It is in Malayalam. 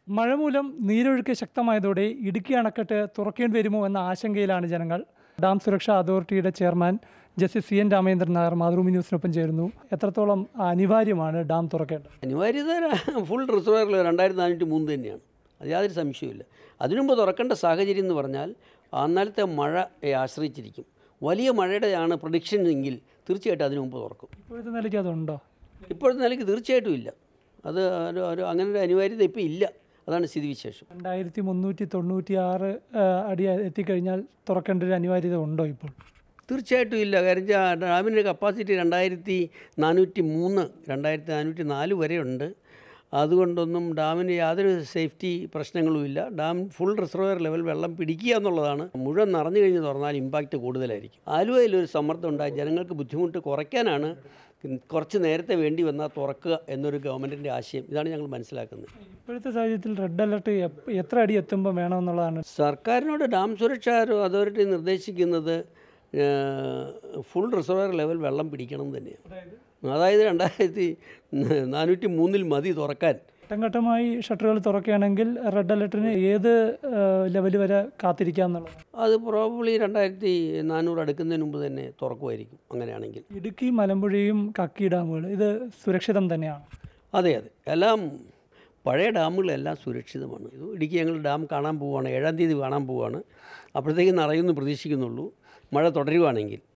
മഴ മൂലം നീരൊഴുക്ക് ശക്തമായതോടെ ഇടുക്കി അണക്കെട്ട് തുറക്കേണ്ടി വരുമോ എന്ന ആശങ്കയിലാണ് ജനങ്ങൾ ഡാം സുരക്ഷാ അതോറിറ്റിയുടെ chairman justice C N Ramendran Nair Mathrubhumi ന്യൂസിനൊപ്പം ചേരുന്നു എത്രത്തോളം അനിവാര്യമാണ് ഡാം തുറക്കേണ്ടത് അനിവാര്യത ഫുൾ റിസർവറിൽ രണ്ടായിരത്തി നാനൂറ്റി മൂന്ന് തന്നെയാണ് അത് യാതൊരു സംശയവുമില്ല അതിനുമുമ്പ് തുറക്കേണ്ട സാഹചര്യം എന്ന് പറഞ്ഞാൽ അന്നലത്തെ മഴയെ ആശ്രയിച്ചിരിക്കും വലിയ മഴയുടെയാണ് പ്രഡിക്ഷൻ എങ്കിൽ തീർച്ചയായിട്ടും അതിനു മുമ്പ് തുറക്കും ഇപ്പോഴത്തെ നിലയ്ക്ക് അതുണ്ടോ ഇപ്പോഴത്തെ നിലയ്ക്ക് തീർച്ചയായിട്ടും ഇല്ല അത് ഒരു ഒരു അങ്ങനെ ഒരു അനിവാര്യത ഇപ്പോൾ ഇല്ല അതാണ് സ്ഥിതിവിശേഷം രണ്ടായിരത്തി മുന്നൂറ്റി തൊണ്ണൂറ്റി ആറ് അടി എത്തിക്കഴിഞ്ഞാൽ തുറക്കേണ്ട ഒരു അനിവാര്യത ഉണ്ടോ ഇപ്പോൾ തീർച്ചയായിട്ടും ഇല്ല കാര്യം വെച്ചാൽ ഡാമിൻ്റെ കപ്പാസിറ്റി രണ്ടായിരത്തി നാനൂറ്റി മൂന്ന് രണ്ടായിരത്തി നാനൂറ്റി നാല് വരെ ഉണ്ട് അതുകൊണ്ടൊന്നും ഡാമിന് യാതൊരു സേഫ്റ്റി പ്രശ്നങ്ങളുമില്ല ഡാം ഫുൾ റിസർവയർ ലെവൽ വെള്ളം പിടിക്കുക എന്നുള്ളതാണ് മുഴുവൻ നിറഞ്ഞു കഴിഞ്ഞ് തുറന്നാൽ ഇമ്പാക്റ്റ് കൂടുതലായിരിക്കും ആലുവയിൽ ഒരു സമ്മർദ്ദം ഉണ്ടായി ജനങ്ങൾക്ക് ബുദ്ധിമുട്ട് കുറയ്ക്കാനാണ് കുറച്ച് നേരത്തെ വേണ്ടി വന്നാൽ തുറക്കുക എന്നൊരു ഗവൺമെൻറ്റിൻ്റെ ആശയം ഇതാണ് ഞങ്ങൾ മനസ്സിലാക്കുന്നത് ഇപ്പോഴത്തെ സാഹചര്യത്തിൽ റെഡ് അലർട്ട് എപ്പ- എത്ര അടി എത്തുമ്പോൾ വേണമെന്നുള്ളതാണ് സർക്കാരിനോട് ഡാം സുരക്ഷാ അതോറിറ്റി നിർദ്ദേശിക്കുന്നത് ഫുൾ റിസർവയർ ലെവൽ വെള്ളം പിടിക്കണം എന്ന് തന്നെയാണ് അതായത് രണ്ടായിരത്തി നാനൂറ്റി മൂന്നിൽ മതി തുറക്കാൻ ഘട്ടം ഘട്ടമായി ഷട്ടറുകൾ തുറക്കുകയാണെങ്കിൽ റെഡ് അലർട്ടിന് ഏത് ലെവൽ വരെ കാത്തിരിക്കാം എന്നുള്ളത് അത് പ്രോബബ്ലി രണ്ടായിരത്തി നാനൂറ് അടുക്കുന്നതിന് മുമ്പ് തന്നെ തുറക്കുമായിരിക്കും അങ്ങനെയാണെങ്കിൽ ഇടുക്കി മലമ്പുഴയും കക്കി ഡാമുകൾ ഇത് സുരക്ഷിതം തന്നെയാണ് അതെ അതെ എല്ലാം പഴയ ഡാമുകളെല്ലാം സുരക്ഷിതമാണ് ഇത് ഇടുക്കി ഞങ്ങൾ ഡാം കാണാൻ പോവുകയാണ് ഏഴാം തീയതി കാണാൻ പോവുകയാണ് അപ്പോഴത്തേക്ക് നിറയുമെന്ന് പ്രതീക്ഷിക്കുന്നുള്ളൂ മഴ തുടരുകയാണെങ്കിൽ